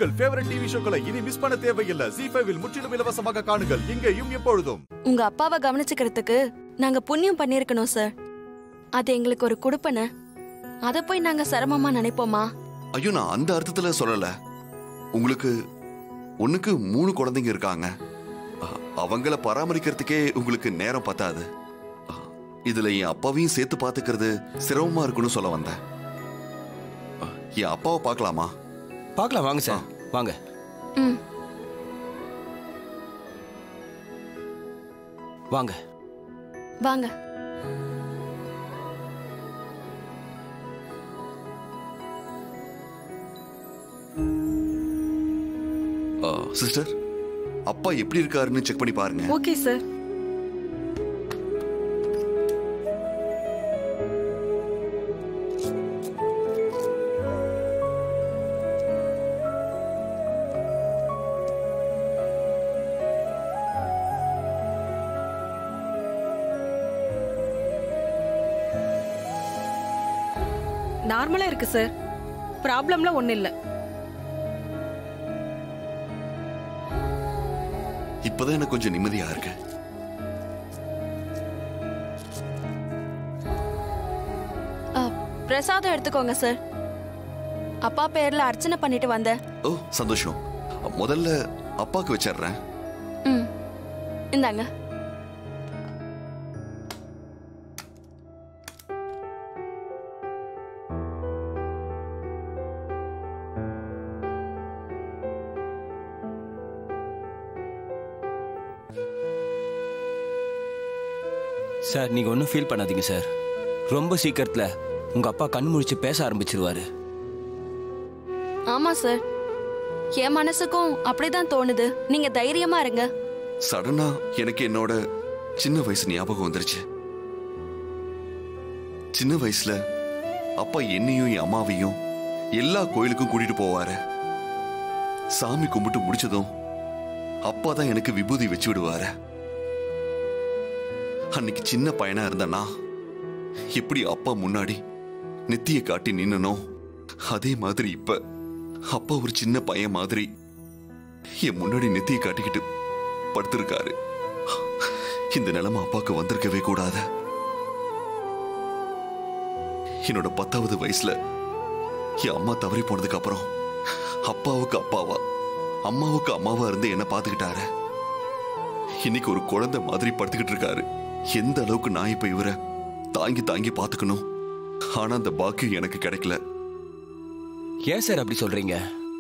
உங்கள் favourite TV ஷோக்களை இனி miss பண்ண தேவையில்லை ஜி ஃபைவில் முற்றிலும் இலவசமாக காணுங்கள் இங்கேயும் எப்பொழுதும் உங்க அப்பாவை கவனிச்சுக்கிறதுக்கு நாங்க புண்ணியம் பண்ணிருக்கணும் சார் அது எங்களுக்கு ஒரு குடுப்பனை அத போய் நாங்க சிரமமா நினைப்போமா ஐயோ நான் அந்த அர்த்தத்துல சொல்லல உங்களுக்கு ஒண்ணுக்கு மூணு குழந்தைங்க இருக்காங்க அ- அவங்கள பராமரிக்கிறதுக்கே உங்களுக்கு நேரம் பத்தாது அ, இதுல என் அப்பாவையும் சேர்த்து பாத்துக்கிறது சிரமமா இருக்குன்னு சொல்ல வந்தேன் அ, என் அப்பாவை பார்க்கலாமா பார்க்கலாம் வாங்க சார் வாங்க ம் வாங்க வாங்க சிஸ்டர் அப்பா எப்படி இருக்காருன்னு செக் பண்ணி பாருங்க ஓகே சார் நார்மலா இருக்கு சார் ப்ராப்ளம்லாம் ஒன்றும் இல்லை இப்பதான் எனக்கு கொஞ்சம் நிம்மதியா இருக்கு அ, பிரசாதம் எடுத்துக்கோங்க சார் அப்பா பேர்ல அர்ச்சனை பண்ணிட்டு வந்தேன் ஓ சந்தோஷம் முதல்ல அப்பாக்கு வச்சிடுறேன் ம் இந்தாங்க சார் நீங்க ஒன்றும் ஃபீல் பண்ணாதீங்க சார் ரொம்ப சீக்கிரத்துல உங்க அப்பா கண் முழிச்சு பேச ஆரம்பிச்சிருவாரு ஆமா சார் என் மனசுக்கும் அப்படிதான் தோணுது நீங்க தைரியமா இருங்க சடனா எனக்கு என்னோட சின்ன வயசு ஞாபகம் வந்துருச்சு சின்ன வயசுல அப்பா என்னையும் என் அம்மாவையும் எல்லா கோயிலுக்கும் கூட்டிட்டு போவாரு சாமி கும்பிட்டு முடிச்சதும் அப்பா தான் எனக்கு விபூதி வச்சு விடுவாரு அன்னைக்கு சின்ன பையனா இருந்தனா எப்படி அப்பா முன்னாடி நெத்திய காட்டி நின்னனோ அதே மாதிரி இப்ப அப்பா ஒரு சின்ன பையன் மாதிரி என் முன்னாடி நெத்திய காட்டிக்கிட்டு படுத்திருக்காரு இந்த நிலைமை அப்பாக்கு வந்திருக்கவே கூடாது என்னோட பத்தாவது வயசுல என் அம்மா தவறி போனதுக்கு அப்புறம் அப்பாவுக்கு அப்பாவா அம்மாவுக்கு அம்மாவா இருந்து என்ன பாத்துக்கிட்டாரு இன்னைக்கு ஒரு குழந்தை மாதிரி படுத்துக்கிட்டு இருக்காரு எந்த அளவுக்கு நான் இப்ப இவரை தாங்கி தாங்கி பாத்துக்கணும் ஆனா அந்த பாக்கியம் எனக்கு கிடைக்கல ஏன் சார் அப்படி சொல்றீங்க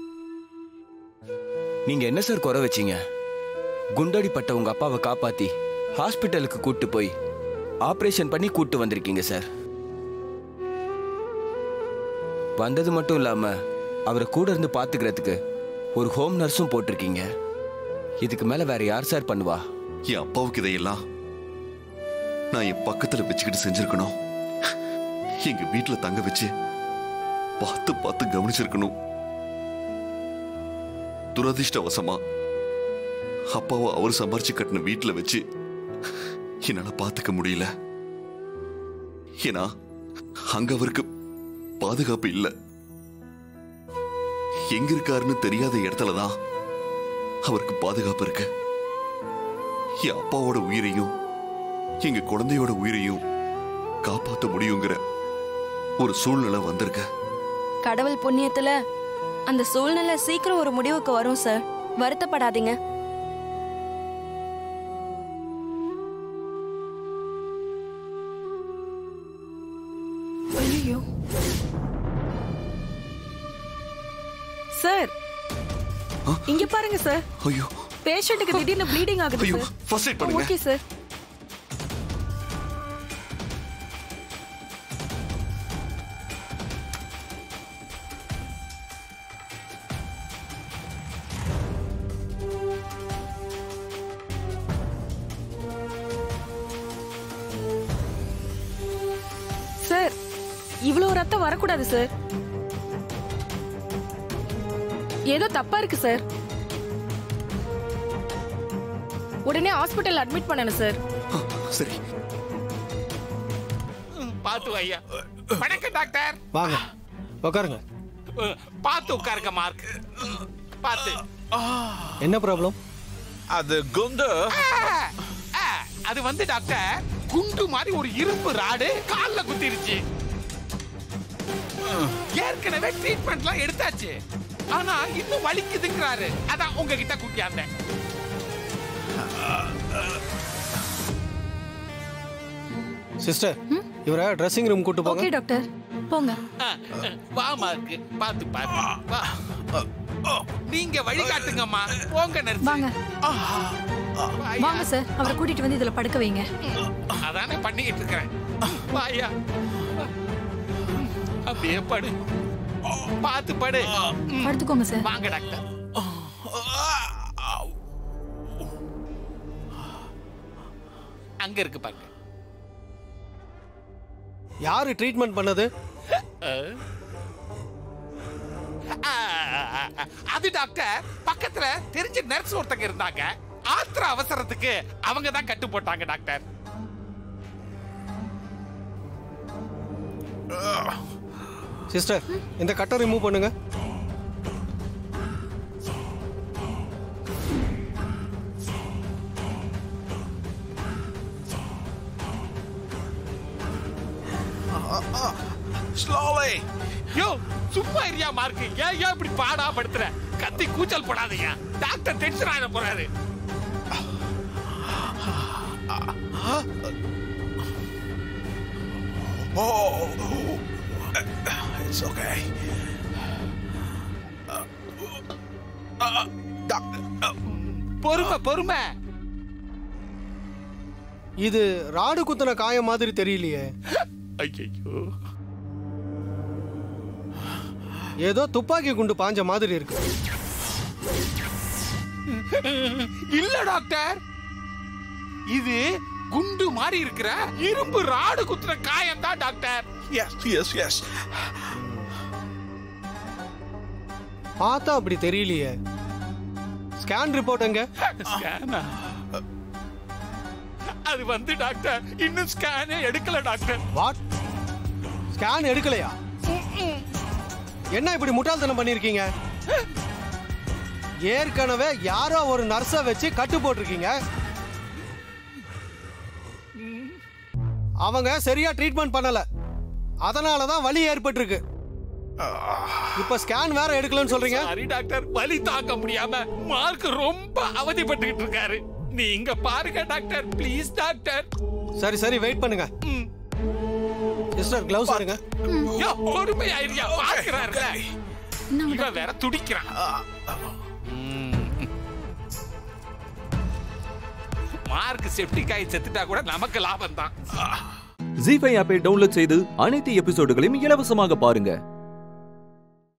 நீங்க என்ன சார் குறை வச்சீங்க குண்டடிப்பட்ட உங்க அப்பாவை காப்பாத்தி ஹாஸ்பிட்டலுக்கு கூட்டு போய் ஆபரேஷன் பண்ணி கூட்டு வந்திருக்கீங்க சார் வந்தது மட்டும் இல்லாம அவரை கூட இருந்து பாத்துக்கிறதுக்கு ஒரு ஹோம் நர்ஸும் போட்டிருக்கீங்க இதுக்கு மேல வேற யார் சார் பண்ணுவா என் அப்பாவுக்கு இதையெல்லாம் நான் என் பக்கத்துல வச்சுக்கிட்டு செஞ்சிருக்கணும் எங்க வீட்டுல தங்க வச்சு பார்த்து பார்த்து கவனிச்சிருக்கணும் துரதிர்ஷ்டவசமா அப்பாவை அவர் சம்பாரிச்சு கட்டின வீட்டுல வச்சு என்னால பாத்துக்க முடியல ஏன்னா அங்க அவருக்கு பாதுகாப்பு இல்ல எங்க இருக்காருன்னு தெரியாத இடத்துலதான் அவருக்கு பாதுகாப்பு இருக்கு என் அப்பாவோட உயிரையும் எங்க குழந்தையோட உயிரையும் காப்பாத்த முடியுங்கிற ஒரு சூழ்நிலை வந்திருக்க கடவுள் புண்ணியத்துல அந்த சூழ்நிலை சீக்கிரம் ஒரு முடிவுக்கு வரும் சார் வருத்தப்படாதீங்க ஐயோ சார் இங்க பாருங்க சார் ஐயோ பேஷண்ட்டுக்கு திடீர்னு ப்ளீடிங் ஆகுது ஐயோ சார் ஃபர்ஸ்ட் எய்ட் பண்ணுங்க ஓகே சார் சார் இவ்வளவு ரத்தம் வரக்கூடாது சார் ஏதோ தப்பா இருக்கு சார் உடனே ஹாஸ்பிட்டல் அட்மிட் பண்ணணும் சார் ஆ, சரி பார்த்து ஐயா வணக்கம் டாக்டர் வாங்க உட்காருங்க பார்த்து உட்காருங்க மார்க் பார்த்து என்ன ப்ராப்ளம் அது குண்டு ஆ, அது வந்து டாக்டர் குண்டு மாதிரி ஒரு இரும்பு ராடு கால்ல குத்திருச்சு ஏற்கனவே ட்ரீட்மெண்ட்லாம் எடுத்தாச்சு ஆனா இன்னும் வலிக்குதுங்கிறாரு அதான் உங்ககிட்ட கூட்டியாந்தேன் சிஸ்டர் இவரை ட்ரெஸ்ஸிங் ரூம் கூட்டு போங்க ஓகே டாக்டர் போங்க ஆ, ஆ, வா மார்க்கு பார்த்து பாரு வா நீங்க வழிகாட்டுங்கம்மா போங்க நர்ஸ் வாங்க வாங்க சார் அவரை கூட்டிட்டு வந்து இதுல படுக்க வைங்க அதானே பண்ணிக்கிட்டு இருக்கிறேன் வாயா அப்படியே படு பார்த்து படு ம், படுத்துக்கோங்க சார் வாங்க டாக்டர் அங்க இருக்கு பாருங்க யாரு ட்ரீட்மெண்ட் பண்ணது ஆ, அது டாக்டர் பக்கத்துல தெரிஞ்ச நர்ஸ் ஒருத்தங்க இருந்தாங்க ஆத்திர அவசரத்துக்கு அவங்க தான் கட்டு போட்டாங்க டாக்டர் சிஸ்டர் இந்த கட்டை ரிமூவ் பண்ணுங்க ஸ்லோலி யோ சும்மா இருயா மார்க்கு ஏன் ஏன் இப்படி பாடா படுத்துற கத்தி கூச்சல் போடாதீங்க டாக்டர் டென்ஷன் ஆயிட போறாரு Oh, it's okay. Uh, uh, doctor, uh, பொறுமை பொறுமை இது ராடு குத்துன காயம் மாதிரி தெரியலையே ஐயோ ஏதோ துப்பாக்கி குண்டு பாஞ்ச மாதிரி இருக்கு இல்ல டாக்டர் இது குண்டு மாதிரி இருக்கிற இரும்பு ராடு குத்துற காயம் தான் டாக்டர் yes, yes, yes. பார்த்தா அப்படி தெரியலையே ஸ்கேன் ரிப்போர்ட் எங்க ஸ்கேனா அது வந்து டாக்டர் இன்னும் ஸ்கேனே எடுக்கல டாக்டர் வாட் ஸ்கேன் எடுக்கலையா என்ன இப்படி முட்டாள்தனம் பண்ணிருக்கீங்க ஏற்கனவே யாரோ ஒரு நர்ஸை வச்சு கட்டு போட்டிருக்கீங்க அவங்க சரியா ட்ரீட்மெண்ட் பண்ணல அதனால தான் வலி ஏற்பட்டிருக்கு இப்ப ஸ்கேன் வேற எடுக்கலன்னு சொல்றீங்க சாரி டாக்டர் வலி தாங்க முடியாம மார்க் ரொம்ப அவதிப்பட்டுக்கிட்டு இருக்காரு நீங்க பாருங்க டாக்டர் ப்ளீஸ் டாக்டர் சரி சரி வெயிட் பண்ணுங்க ம். சிஸ்டர் கிளவுஸ் எடுங்க யோ, பொறுமையாயிருயா பாக்குறாருல இவன் வேற துடிக்கிறான் மார்க் செப்டிக் ஆகி செத்துட்டா கூட நமக்கு லாபம் தான் ஜி ஃபைவ் ஆப்பை டவுன்லோட் செய்து அனைத்து எபிசோடுகளையும் இலவசமாக பாருங்க